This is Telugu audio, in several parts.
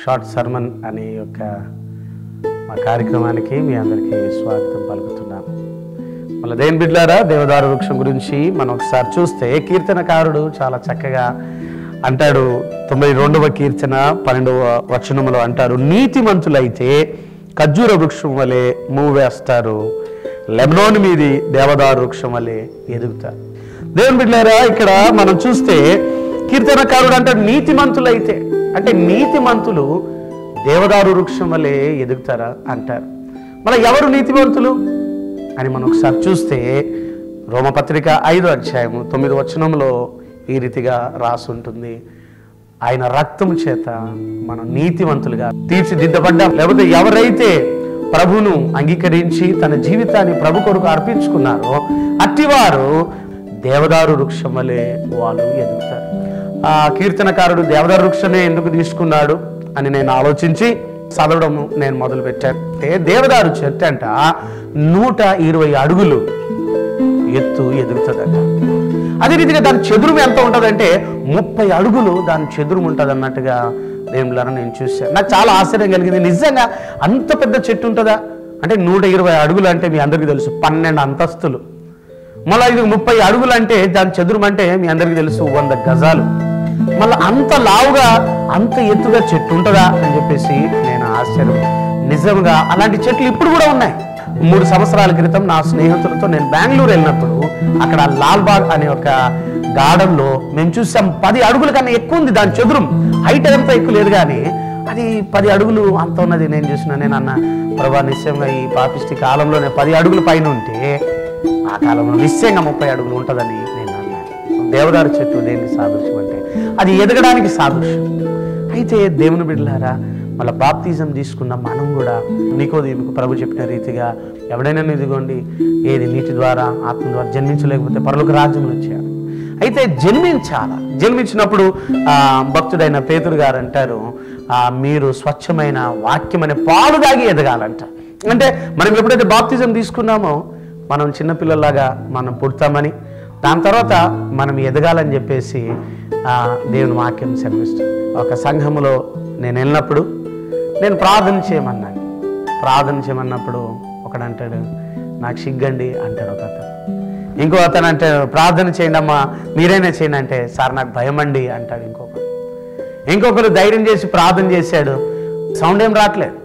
షార్ట్ సర్మన్ అనే యొక్క మా కార్యక్రమానికి మీ అందరికీ స్వాగతం పలుకుతున్నాను మళ్ళీ దేని బిడ్లారా దేవదారు వృక్షం గురించి మనం ఒకసారి చూస్తే కీర్తనకారుడు చాలా చక్కగా అంటాడు తొంభై రెండవ కీర్తన పన్నెండవ వచనములో అంటారు నీతిమంతులైతే ఖర్జూర వృక్షం వలె మూవేస్తారు లెబనోన్ మీది దేవదారు వృక్షం వలె ఎదుగుతారు దేవుని బిడ్డారా ఇక్కడ మనం చూస్తే కీర్తనకారుడు అంటాడు నీతిమంతులైతే అంటే నీతిమంతులు దేవదారు వృక్షం వలె ఎదుగుతారా అంటారు మళ్ళీ ఎవరు నీతిమంతులు అని మనం ఒకసారి చూస్తే రోమపత్రిక ఐదో అధ్యాయము తొమ్మిది వచనంలో ఈ రీతిగా రాసి ఉంటుంది ఆయన రక్తం చేత మనం నీతివంతులుగా తీర్చిదిద్దబడ్డాం లేకపోతే ఎవరైతే ప్రభును అంగీకరించి తన జీవితాన్ని ప్రభు కొరకు అర్పించుకున్నారో అట్టివారు దేవదారు వృక్షం వలె వాళ్ళు ఎదుగుతారు ఆ కీర్తనకారుడు దేవదారు వృక్షమే ఎందుకు తీసుకున్నాడు అని నేను ఆలోచించి చదవడం నేను మొదలు పెట్టాను అంటే దేవదారు చెట్టు అంట నూట ఇరవై అడుగులు ఎత్తు ఎదుగుతుందట అదే రీతిగా దాని చెదురు ఎంత ఉంటుందంటే ముప్పై అడుగులు దాని చెదురు ఉంటుంది అన్నట్టుగా దేవుళ్ళని నేను చూశాను నాకు చాలా ఆశ్చర్యం కలిగింది నిజంగా అంత పెద్ద చెట్టు ఉంటుందా అంటే నూట ఇరవై అడుగులు అంటే మీ అందరికీ తెలుసు పన్నెండు అంతస్తులు మళ్ళీ ఇది ముప్పై అడుగులు అంటే దాని చదురు అంటే మీ అందరికీ తెలుసు వంద గజాలు మళ్ళీ అంత లావుగా అంత ఎత్తుగా చెట్టు ఉంటుందా అని చెప్పేసి నేను ఆశ్చర్యం నిజంగా అలాంటి చెట్లు ఇప్పుడు కూడా ఉన్నాయి మూడు సంవత్సరాల క్రితం నా స్నేహితులతో నేను బెంగళూరు వెళ్ళినప్పుడు అక్కడ లాల్బాగ్ అనే ఒక గార్డెన్ లో మేము చూసాం పది అడుగుల కన్నా ఎక్కువ ఉంది దాని చదురం హైట్ అంతా ఎక్కువ లేదు కానీ అది పది అడుగులు అంత ఉన్నది నేను చూసిన నేను అన్న ప్రభా నిశ్చయంగా ఈ పాపిష్టి కాలంలోనే పది అడుగుల పైన ఉంటే ఆ కాలంలో నిశ్చయంగా ముప్పై అడుగులు ఉంటుందని నేను అన్నాను దేవదారు చెట్టు దేనికి సాదృశ్యం అంటే అది ఎదగడానికి సాదృశ్యం అయితే దేవుని బిడ్డలారా మళ్ళీ బాప్తిజం తీసుకున్న మనం కూడా నీకోదేమికు ప్రభు చెప్పిన రీతిగా ఎవడైనా ఇదిగోండి ఏది నీటి ద్వారా ఆత్మ ద్వారా జన్మించలేకపోతే పరలోక రాజ్యంలో వచ్చారు అయితే జన్మించాల జన్మించినప్పుడు ఆ, భక్తుడైన పేతురు గారు అంటారు ఆ, మీరు స్వచ్ఛమైన వాక్యం అనే పాలు దాగి ఎదగాలంట అంటే మనం ఎప్పుడైతే బాప్తిజం తీసుకున్నామో మనం చిన్నపిల్లలాగా మనం పుడతామని దాని తర్వాత మనం ఎదగాలని చెప్పేసి ఆ, దేవుని వాక్యం సెలవిస్తుంది ఒక సంఘములో నేను వెళ్ళినప్పుడు నేను ప్రార్థన చేయమన్నాను ప్రార్థన చేయమన్నప్పుడు ఒకడు అంటాడు నాకు సిగ్గండి అంటాడు ఒక అతను ఇంకో అతను అంటే ప్రార్థన చేయండి అమ్మా మీరైనా చేయండి అంటే సార్ నాకు భయం అండి అంటాడు ఇంకొకరు ఇంకొకరు ధైర్యం చేసి ప్రార్థన చేశాడు సౌండ్ ఏం రావట్లేదు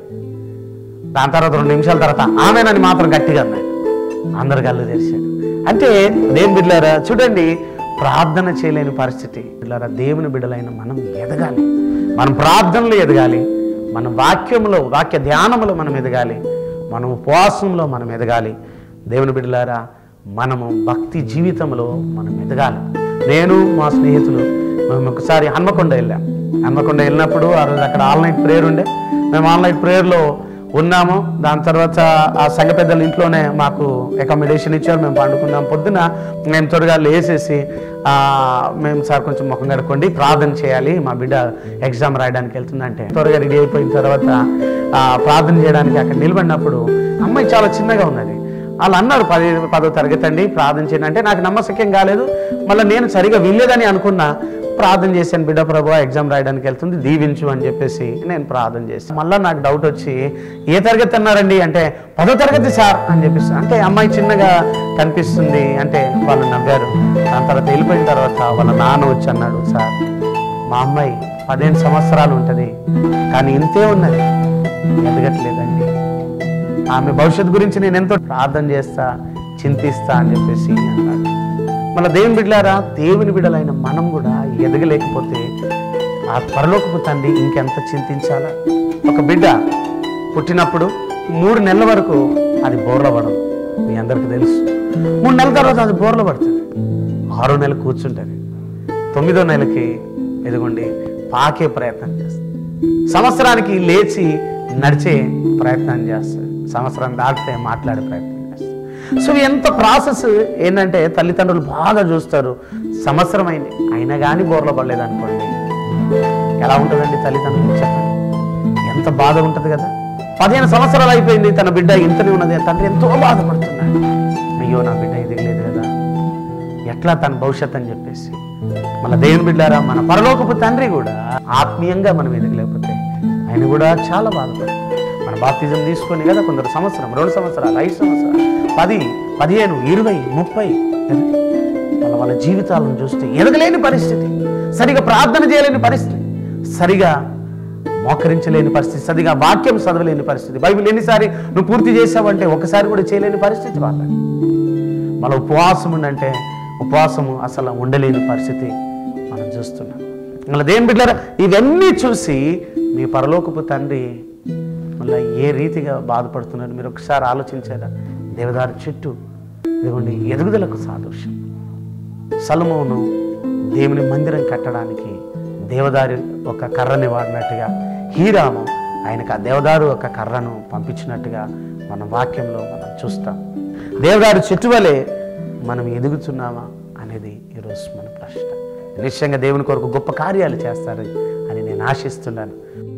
దాని తర్వాత రెండు నిమిషాల తర్వాత ఆమెనని మాత్రం గట్టిగా అన్నాడు అందరు కళ్ళు తెరిచాడు అంటే దేవుని బిడ్డలారా చూడండి ప్రార్థన చేయలేని పరిస్థితి బిడ్డలారా దేవుని బిడ్డలైన మనం ఎదగాలి మనం ప్రార్థనలో ఎదగాలి మన వాక్యంలో వాక్య ధ్యానంలో మనం ఎదగాలి మనం ఉపవాసంలో మనం ఎదగాలి దేవుని బిడ్డలారా మనము భక్తి జీవితంలో మనం ఎదగాలి నేను మా స్నేహితులు మేము ఒకసారి హన్మకొండ వెళ్ళాం హన్మకొండ వెళ్ళినప్పుడు ఆ రోజు అక్కడ ఆల్ నైట్ ప్రేయర్ ఉండే మేము ఆల్ నైట్ ప్రేయర్లో ఉన్నాము దాని తర్వాత ఆ సంఘ పెద్దల ఇంట్లోనే మాకు అకామిడేషన్ ఇచ్చారు మేము పండుకున్నాం పొద్దున మేము త్వరగా లేసేసి ఆ, మేము సార్ కొంచెం ముఖం కడుక్కోండి ప్రార్థన చేయాలి మా బిడ్డ ఎగ్జామ్ రాయడానికి వెళ్తుందంటే త్వరగా రెడీ అయిపోయిన తర్వాత ఆ, ప్రార్థన చేయడానికి అక్కడ నిలబడినప్పుడు అమ్మాయి చాలా చిన్నగా ఉన్నది వాళ్ళు అన్నారు పది పదో తరగతి అండి ప్రార్థన చేయండి అంటే నాకు నమ్మశక్యం కాలేదు మళ్ళీ నేను సరిగా వినలేదని అనుకున్నా ప్రార్థన చేశాను బిడ్డ ప్రభు ఎగ్జామ్ రాయడానికి వెళ్తుంది దీవించు అని చెప్పేసి నేను ప్రార్థన చేశాను మళ్ళీ నాకు డౌట్ వచ్చి ఏ తరగతి అన్నారండి అంటే పదో తరగతి సార్ అని చెప్పేసి అంటే అమ్మాయి చిన్నగా కనిపిస్తుంది అంటే వాళ్ళు నవ్వారు దాని తర్వాత వెళ్ళిపోయిన తర్వాత వాళ్ళ నాన్న వచ్చి అన్నాడు సార్ మా అమ్మాయి పదిహేను సంవత్సరాలు ఉంటుంది కానీ ఇంతే ఉన్నది ఎదగట్లేదండి ఆమె భవిష్యత్తు గురించి నేను ఎంతో ప్రార్థన చేస్తా చింతిస్తా అని చెప్పేసి అన్నాడు మళ్ళీ దేవుని బిడ్డలారా దేవుని బిడ్డలైన మనం కూడా ఎదగలేకపోతే ఆ పరలోకపు తండ్రి ఇంకెంత చింతించాలా ఒక బిడ్డ పుట్టినప్పుడు మూడు నెలల వరకు అది బోర్ల పడదు మీ అందరికీ తెలుసు మూడు నెలల తర్వాత అది బోర్ల పడుతుంది ఆరో నెల కూర్చుంటుంది తొమ్మిదో నెలకి ఎదుగుండి పాకే ప్రయత్నం చేస్తుంది సంవత్సరానికి లేచి నడిచే ప్రయత్నం చేస్తుంది సంవత్సరం దాటితే మాట్లాడే ప్రయత్నం చేస్తుంది సో ఎంత ప్రాసెస్ ఏంటంటే తల్లిదండ్రులు బాగా చూస్తారు సంవత్సరం అయింది అయినా కానీ బోర్లో పడలేదు అనుకోండి ఎలా ఉంటుందండి తల్లిదండ్రులు చెప్పండి ఎంత బాధ ఉంటుంది కదా పదిహేను సంవత్సరాలు అయిపోయింది తన బిడ్డ ఇంతనే ఉన్నది తండ్రి ఎంతో బాధపడుతున్నాడు అయ్యో నా బిడ్డ ఎదిగలేదు కదా ఎట్లా తన భవిష్యత్ అని చెప్పేసి మన దేవుని బిడ్డారా మన పరలోకపు తండ్రి కూడా ఆత్మీయంగా మనం ఎదగలేకపోతే ఆయన కూడా చాలా బాధపడతారు మన బాప్తిజం తీసుకొని కదా కొందరు సంవత్సరం రెండు సంవత్సరాలు ఐదు సంవత్సరాలు పది పదిహేను ఇరవై ముప్పై వాళ్ళ వాళ్ళ జీవితాలను చూస్తే ఎదగలేని పరిస్థితి సరిగా ప్రార్థన చేయలేని పరిస్థితి సరిగా మోకరించలేని పరిస్థితి సరిగా వాక్యం చదవలేని పరిస్థితి బైబిల్ ఎన్నిసారి నువ్వు పూర్తి చేసావంటే ఒకసారి కూడా చేయలేని పరిస్థితి వాళ్ళని మన ఉపవాసం ఉండంటే ఉపవాసము అసలు ఉండలేని పరిస్థితి మనం చూస్తున్నాం మళ్ళీ దేని బిడ్డారా ఇవన్నీ చూసి మీ పరలోకపు తండ్రి మళ్ళీ ఏ రీతిగా బాధపడుతున్నారు మీరు ఒకసారి ఆలోచించారా దేవదారు చెట్టు ఇదిగోండి ఎదుగుదలకు సాదృశ్యం సలమోను దేవుని మందిరం కట్టడానికి దేవదారి ఒక కర్రని వాడినట్టుగా హీరాము ఆయనకు ఆ దేవదారు ఒక కర్రను పంపించినట్టుగా మన వాక్యంలో మనం చూస్తాం దేవదారు చెట్టు వలె మనం ఎదుగుతున్నామా అనేది ఈరోజు మన ప్రశ్న నిశ్చయంగా దేవుని కొరకు గొప్ప కార్యాలు చేస్తారు అని నేను ఆశిస్తున్నాను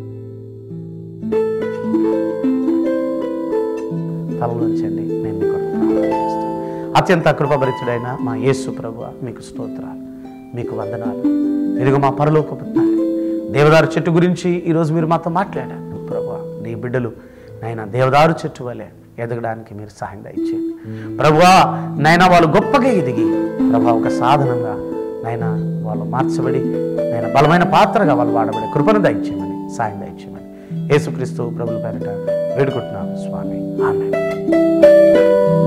తలలోంచండి నేను మీ కొరకు ప్రార్థన చేస్తాను అత్యంత కృపభరితుడైన మా యేసు ప్రభు మీకు స్తోత్రాలు మీకు వందనాలు ఇదిగో మా పరలోకపు తండ్రి దేవదారు చెట్టు గురించి ఈరోజు మీరు మాతో మాట్లాడారు ప్రభు నీ బిడ్డలు నాయన దేవదారు చెట్టు వలె ఎదగడానికి మీరు సహాయం దయచేయండి ప్రభువా నాయన వాళ్ళు గొప్పగా ఎదిగి ప్రభా ఒక సాధనంగా నాయన వాళ్ళు మార్చబడి నాయన బలమైన పాత్రగా వాళ్ళు వాడబడి కృపను దయచేయమని సాయం దయచేయమని యేసుక్రీస్తు ప్రభుల పేరిట వేడుకుంటున్నాను స్వామి ఆమె